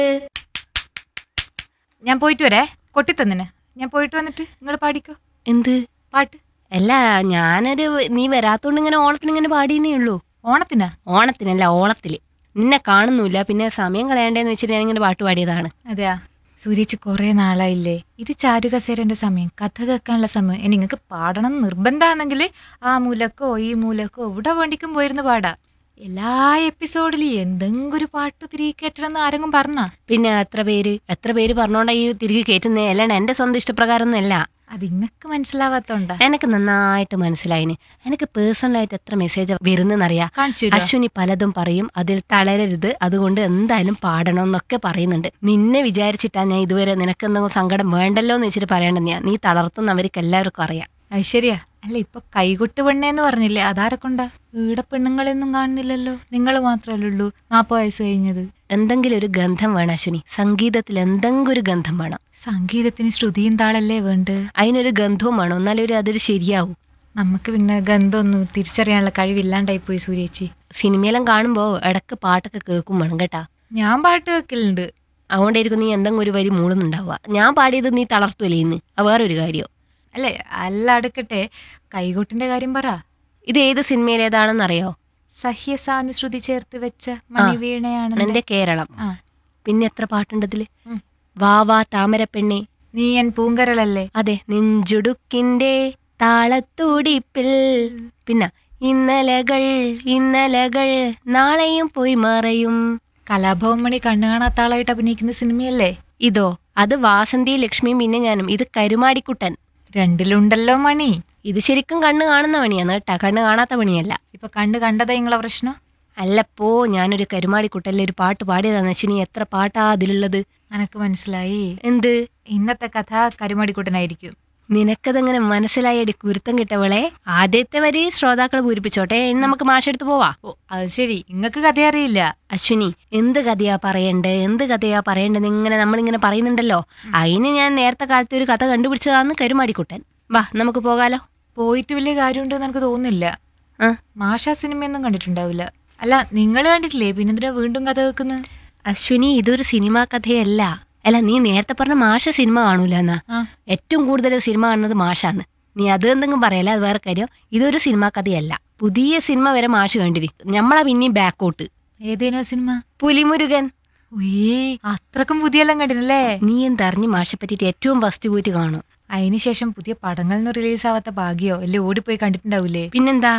ഞാൻ പോയിട്ട് വരേ കൊട്ടിത്തന്നിന് ഞാൻ പോയിട്ട് വന്നിട്ട് നിങ്ങൾ പാടിക്കോ എന്ത് പാട്ട് അല്ല ഞാനൊരു നീ വരാത്തോണ്ട് ഇങ്ങനെ ഓണത്തിന് ഇങ്ങനെ പാടിയെന്നേ ഉള്ളൂ ഓണത്തിനാ ഓണത്തിനല്ല ഓളത്തില് നിന്നെ കാണുന്നില്ല പിന്നെ സമയം കളയണ്ടേന്ന് വെച്ചിട്ട് ഞാനിങ്ങനെ പാട്ട് പാടിയതാണ് അതെയാ സൂര്യേച്ചി കുറേ നാളായില്ലേ ഇത് ചാരുകസേരന്റെ സമയം കഥ കേൾക്കാനുള്ള സമയം ഇനി നിങ്ങൾക്ക് പാടണം നിർബന്ധമാണെങ്കിൽ ആ മൂലക്കോ ഈ മൂലക്കോ ഇവിടെ വേണ്ടിക്കും പോയിരുന്ന് പാടാ എല്ലാ എപ്പിസോഡിലും എന്തെങ്കിലും ഒരു പാട്ട് തിരികെ കയറ്റണമെന്ന് ആരെങ്കിലും പറഞ്ഞാ പിന്നെ എത്ര പേര് എത്ര പേര് പറഞ്ഞോണ്ടാ ഈ തിരികെ കയറ്റുന്നേ അല്ലാണ്ട് എന്റെ സ്വന്തം ഇഷ്ടപ്രകാരമൊന്നും അല്ല അത് ഇങ്ങക്ക് മനസ്സിലാവാത്തോണ്ടാ എനിക്ക് നന്നായിട്ട് മനസ്സിലായിന് എനിക്ക് പേഴ്സണലായിട്ട് എത്ര മെസ്സേജ് വരുന്നെന്നറിയാ കാണിച്ചു തരുവോ? അശ്വിനി പലതും പറയും അതിൽ തളരരുത് അതുകൊണ്ട് എന്തായാലും പാടണം എന്നൊക്കെ പറയുന്നുണ്ട് നിന്നെ വിചാരിച്ചിട്ടാ ഞാൻ ഇതുവരെ നിനക്ക് എന്തെങ്കിലും സങ്കടം വേണ്ടല്ലോ എന്ന് വെച്ചിട്ട് പറയണ്ടെന്ന് ഞാൻ നീ തളർത്തുന്ന അവർക്ക് എല്ലാവർക്കും അറിയാം അത് ശരിയാ അല്ല ഇപ്പൊ കൈകൊട്ട് പെണ്ണേന്ന് പറഞ്ഞില്ലേ അതാരെ കൊണ്ടാ ഈടെ പെണ്ണുങ്ങളെയൊന്നും കാണുന്നില്ലല്ലോ നിങ്ങൾ മാത്രമല്ലേ ഉള്ളൂ നാപ്പത് വയസ്സ് കഴിഞ്ഞത് എന്തെങ്കിലും ഒരു ഗന്ധം വേണം അശ്വിനി സംഗീതത്തിൽ എന്തെങ്കിലും ഒരു ഗന്ധം വേണം സംഗീതത്തിന് ശ്രുതിയും താളല്ലേ വേണ്ട അതിനൊരു ഗന്ധവും വേണം എന്നാലേ ഒരു അതൊരു ശരിയാവും നമുക്ക് പിന്നെ ഗന്ധമൊന്നും തിരിച്ചറിയാനുള്ള കഴിവില്ലാണ്ടായി പോയി സൂര്യേച്ചി സിനിമയെല്ലാം കാണുമ്പോൾ ഇടക്ക് പാട്ടൊക്കെ കേൾക്കും വേണം കേട്ടാ ഞാൻ പാട്ട് വെക്കലുണ്ട് അതുകൊണ്ടായിരിക്കും നീ എന്തെങ്കിലും ഒരു വരി മൂളുന്നുണ്ടാവുക ഞാൻ പാടിയത് നീ തളർത്തുവല്ലേ ഇന്ന് അത് വേറൊരു കാര്യം അല്ലേ അല്ല അടുക്കട്ടെ കൈകൊട്ടിന്റെ കാര്യം പറ ഇത് ഏത് സിനിമയിലേതാണെന്നറിയോ സഹ്യസാനുശ്രുതി ചേർത്ത് വെച്ച മണിവീണയാണ് എന്റെ കേരളം ആ പിന്നെ എത്ര പാട്ടുണ്ടതില് ഉം. വാ വാ താമരപ്പെണ്ണെ നീ എൻ പൂങ്കരളല്ലേ അതെ നെഞ്ചുടുക്കിന്റെ താളത്തുടിപ്പിൽ പിന്നെ ഇന്നലകൾ ഇന്നലകൾ നാളെയും പോയി മറയും കലാഭവൻ മണി കണ്ണു കാണാത്ത ആളായിട്ട് അഭിനയിക്കുന്ന സിനിമയല്ലേ ഇതോ അത് വാസന്തി ലക്ഷ്മിയും പിന്നെ ഞാനും ഇത് കരുമാടിക്കുട്ടൻ രണ്ടിലുണ്ടല്ലോ മണി ഇത് ശരിക്കും കണ്ണ് കാണുന്ന പണിയാണ് കേട്ടാ കണ്ണ് കാണാത്ത പണിയല്ല ഇപ്പൊ കണ്ട് കണ്ടതാ നിങ്ങളെ പ്രശ്നം അല്ലപ്പോ ഞാനൊരു കരുമാടിക്കുട്ടനിലെ ഒരു പാട്ട് പാടിയതാന്ന് വെച്ചാൽ എത്ര പാട്ടാ അതിലുള്ളത് എനക്ക് മനസ്സിലായി എന്ത് ഇന്നത്തെ കഥ കരുമാടിക്കുട്ടനായിരിക്കും നിനക്കതങ്ങനെ മനസ്സിലായടി കുരുത്തം കിട്ടവളെ ആദ്യത്തെ വരി ശ്രോതാക്കൾ പൂരിപ്പിച്ചോട്ടെ ഇനി നമുക്ക് മാഷെടുത്ത് പോവാ ഓ അത് ശരി നിങ്ങക്ക് കഥ അറിയില്ല അശ്വിനി എന്ത് കഥയാ പറയണ്ടേ എന്ത് കഥയാ പറയണ്ടെന്ന് ഇങ്ങനെ നമ്മളിങ്ങനെ പറയുന്നുണ്ടല്ലോ അതിന് ഞാൻ നേരത്തെ കാലത്ത് ഒരു കഥ കണ്ടുപിടിച്ചതാന്ന് കരുമാടിക്കുട്ടൻ വാ നമുക്ക് പോകാലോ പോയിട്ട് വലിയ കാര്യമുണ്ടെന്ന് എനിക്ക് തോന്നുന്നില്ല ആ മാഷ സിനിമയൊന്നും കണ്ടിട്ടുണ്ടാവില്ല അല്ല നിങ്ങൾ കണ്ടിട്ടില്ലേ പിന്നെന്തിനാ വീണ്ടും കഥ കേൾക്കുന്നത് അശ്വിനി ഇതൊരു സിനിമാ കഥയല്ല അല്ല നീ നേരത്തെ പറഞ്ഞ മാഷ സിനിമ കാണൂല എന്നാ ആ ഏറ്റവും കൂടുതൽ സിനിമ കാണുന്നത് മാഷാന്ന് നീ അത് എന്തെങ്കിലും പറയല്ല അത് വേറെ കാര്യം ഇതൊരു സിനിമാ കഥയല്ല പുതിയ സിനിമ വരെ മാഷ് കണ്ടിരി നമ്മളാ പിന്നെയും ബാക്കോട്ട് ഏതേനോ സിനിമ പുലിമുരുകൻ ഉയ്യേ അത്രക്കും പുതിയെല്ലാം കണ്ടിനല്ലേ നീ എന്തറിഞ്ഞ് മാഷെ പറ്റിയിട്ട് ഏറ്റവും ഫസ്റ്റ് പോയിട്ട് കാണും അതിനുശേഷം പുതിയ പടങ്ങളൊന്നും റിലീസ് ആവാത്ത ഭാഗ്യോ അല്ലേ ഓടിപ്പോയി കണ്ടിട്ടുണ്ടാവൂലേ പിന്നെന്താ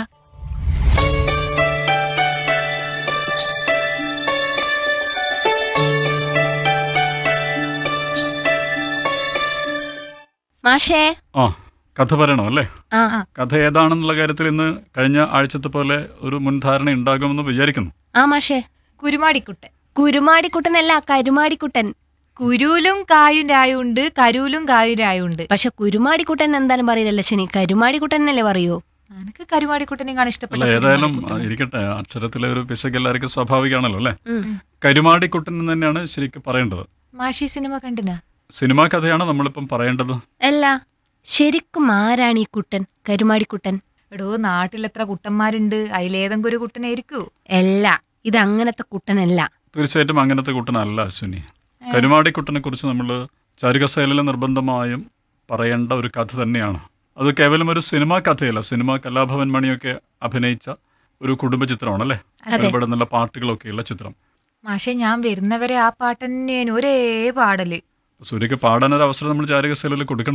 മാഷേ ആ കഥ പറയണം അല്ലേ ആ കഥ ഏതാണെന്നുള്ള കാര്യത്തിൽ ഇന്ന് കഴിഞ്ഞ ആഴ്ചത്തെ പോലെ ഒരു മുൻധാരണ ഉണ്ടാകുമെന്ന് വിചാരിക്കുന്നു ആ മാഷേ കുരുമാടിക്കുട്ടൻ കുരുമാടിക്കുട്ടനല്ല കരുമാടിക്കുട്ടൻ കുരുലും കായും രായുണ്ട് കരൂലും കായും രായുണ്ട് പക്ഷെ കുരുമാടിക്കുട്ടൻ എന്തായാലും പറയില്ലല്ലോ ശനി കരുമാടിക്കുട്ടൻ എന്നല്ലേ പറയൂ എനിക്ക് കരുമാടിക്കുട്ടനെ കാണാൻ ഇഷ്ടപ്പെട്ട അല്ല ഏതായാലും കുരുമാടിക്കുട്ടൻ. ആ, ഇരിക്കട്ടെ അക്ഷരത്തിലെ ഒരു പിശക് എല്ലാവർക്കും സ്വാഭാവികമാണല്ലോ അല്ലേ ഉം. കരുമാടിക്കുട്ടൻ എന്ന് തന്നെയാണ് ശരിക്കും പറയേണ്ടത് മാഷി സിനിമ കണ്ടിനാ സിനിമാ കഥയാണ് നമ്മളിപ്പം പറയേണ്ടത് അല്ല ശരിക്കും ആരാണ് ഈ കുട്ടൻ കരുമാടിക്കുട്ടൻ എടോ നാട്ടിൽ എത്ര കുട്ടന്മാരുണ്ട് അതിലേതെങ്കിലും ഒരു കുട്ടനായിരിക്കൂ അല്ല ഇത് അങ്ങനത്തെ കുട്ടനല്ല തീർച്ചയായിട്ടും അങ്ങനത്തെ കുട്ടനല്ല അശ്വിനി കരുമാടിക്കുട്ടനെ കുറിച്ച് നമ്മൾ ചാരുകസേലിൽ നിർബന്ധമായും പറയേണ്ട ഒരു കഥ തന്നെയാണ് അത് കേവലം ഒരു സിനിമാ കഥയല്ല സിനിമ കലാഭവൻ മണിയൊക്കെ അഭിനയിച്ച ഒരു കുടുംബ ചിത്രമാണ് അല്ലേ ഒരുപാട് നല്ല പാട്ടുകളൊക്കെയുള്ള ചിത്രം മാഷെ ഞാൻ വരുന്നവരെ ആ പാട്ട് തന്നെയാണ് ഒരേ പാടല് സൂര്യക്ക് പാടാനൊരു അവസരം നമ്മൾ ചാരുകസേലിൽ കൊടുക്കണം